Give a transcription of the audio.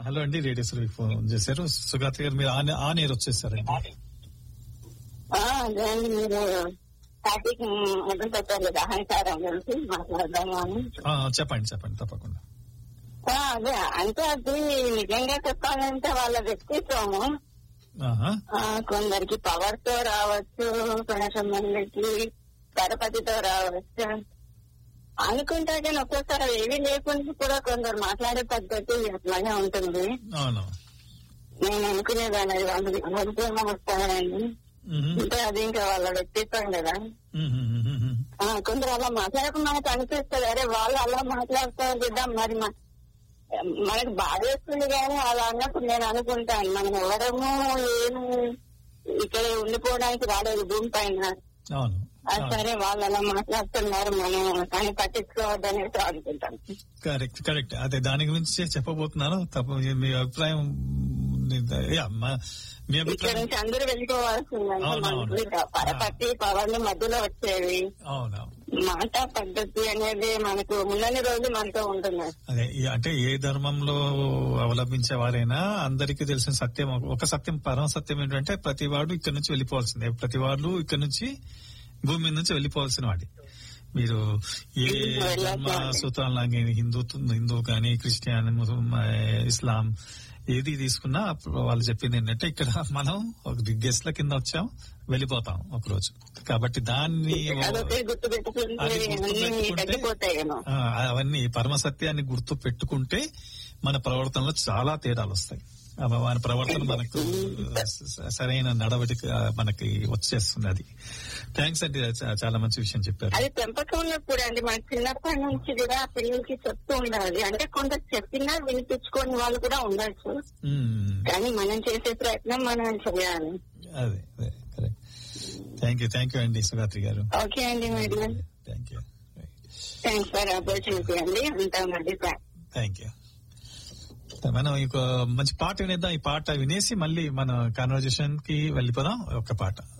Hello అండి radio Surabhi phone చేశారు సుగాత్రి గారు మీరు ఆన్ ఆన్ ఎయిర్ వచ్చేసారండి ఆ, అదే అండి మీరు టాపిక్ మొదలు పెట్టారు కదా అహంకారం గురించి మాట్లాడదాము అని ఆ, చెప్పండి చెప్పండి తప్పకుండా ఆ, అదే అంటే అది నిజంగా చెప్పాలంటే వాళ్ళ వ్యక్తిత్వము ఆహా ఆ, కొందరికి పవర్ తో రావచ్చు కొంచెం మందికి గణపతితో రావచ్చు అనుకుంటే కానీ ఒక్కోసారి అవి ఏమీ లేకుండా కూడా కొందరు మాట్లాడే పద్ధతి అట్లాగే ఉంటుంది అవును నేను అనుకునేదాన్ని అది వాళ్ళకి అనుకూలంగా వస్తానని మ్మ్. అంటే అది ఇంకా వాళ్ళ వ్యక్తిత్వం కదా మ్మ్, మ్మ్, మ్మ్, మ్మ్. ఆ, కొందరు అలా మాట్లాడక మనకు అనిపిస్తుంది అరే వాళ్ళు అలా మాట్లాడుతారు కదా మరి మ- మనకు బాధేస్తుంది కానీ అలా అన్నప్పుడు నేను అనుకుంటాను మనం ఎవరము ఏమి ఇక్కడ ఉండిపోవడానికి రాలేదు భూమి పైన అవును ఆ, అవును. సరే వాళ్ళు అలా మాట్లాడుతున్నారు మనం కానీ పట్టించుకోవద్దనేసి అనుకుంటాను కరెక్ట్ కరెక్ట్ అదే దాని గురించి చెప్పబోతున్నాను తప్ప మీ అభిప్రాయం యా, మా- మీ ఇక్కడ అభిప్రాయం నుంచి అందరూ వెళ్ళిపోవాల్సిందంటే అవును, అవును. మనకి పరపతి పవర్లు మధ్యలో వచ్చేవి అవును మాట పద్ధతి అనేది మనకు ఉన్నన్ని రోజులు మనతో ఉంటుంది అదే ఈ- అంటే ఏ ధర్మంలో అవలంబించే వారైనా అందరికీ తెలిసిన సత్యం ఒక- ఒక సత్యం పరమ సత్యం ఏంటంటే ప్రతి వాడు ఇక్కడ నుంచి వెళ్ళిపోవాల్సిందే ప్రతి వాడు ఇక్కడ నుంచి భూమి మీద నుంచి వెళ్ళిపోవాల్సిన వాడి మీరు ఏ ధర్మ సూత్రాలు హిందూ హిందూ కానీ క్రిస్టియన్ ముస్లిం, ఆ, ఇస్లాం ఏది తీసుకున్నా అప్పుడు వాళ్ళు చెప్పింది ఏంటంటే ఇక్కడ మనం ఒక గెస్ట్ల కింద వచ్చాం వెళ్ళిపోతాం ఒక రోజు కాబట్టి దాన్ని అదొకటి గుర్తు పెట్టుకుంటే అది గుర్తు అన్ని పెట్టుకుంటే- తగ్గిపోతాయేమో ఆ, అవన్నీ పరమ సత్యాన్ని గుర్తు పెట్టుకుంటే మన ప్రవర్తనలో చాలా తేడాలు వస్తాయి ఆ, మన ప్రవర్తన మనకు స- సరైన నడవడిక మనకి వచ్చేస్తుంది అది థ్యాంక్స్ అండి చా- చాలా మంచి విషయం చెప్పారు అది పెంపకంలో కూడా అండి మన చిన్నప్పటి నుంచి కూడా పిల్లలకి చెప్తూ ఉండాలి అంటే కొంత చెప్పినా వినిపించుకోని వాళ్ళు కూడా ఉండొచ్చు మ్మ్. కానీ మనం చేసే ప్రయత్నం మనం చేయాలి అదే అదే correct thank you thank you అండి సుగాత్రి గారు ఓకే అండి madam thank you thanks for opportunity అండి ఉంటామండి బాయ్ థ్యాంక్ యూ మనం ఇంకో మంచి పాట వినేద్దాం ఈ పాట వినేసి మళ్ళీ మన కాన్వర్జేషన్ కి వెళ్ళిపోదాం ఒక పాట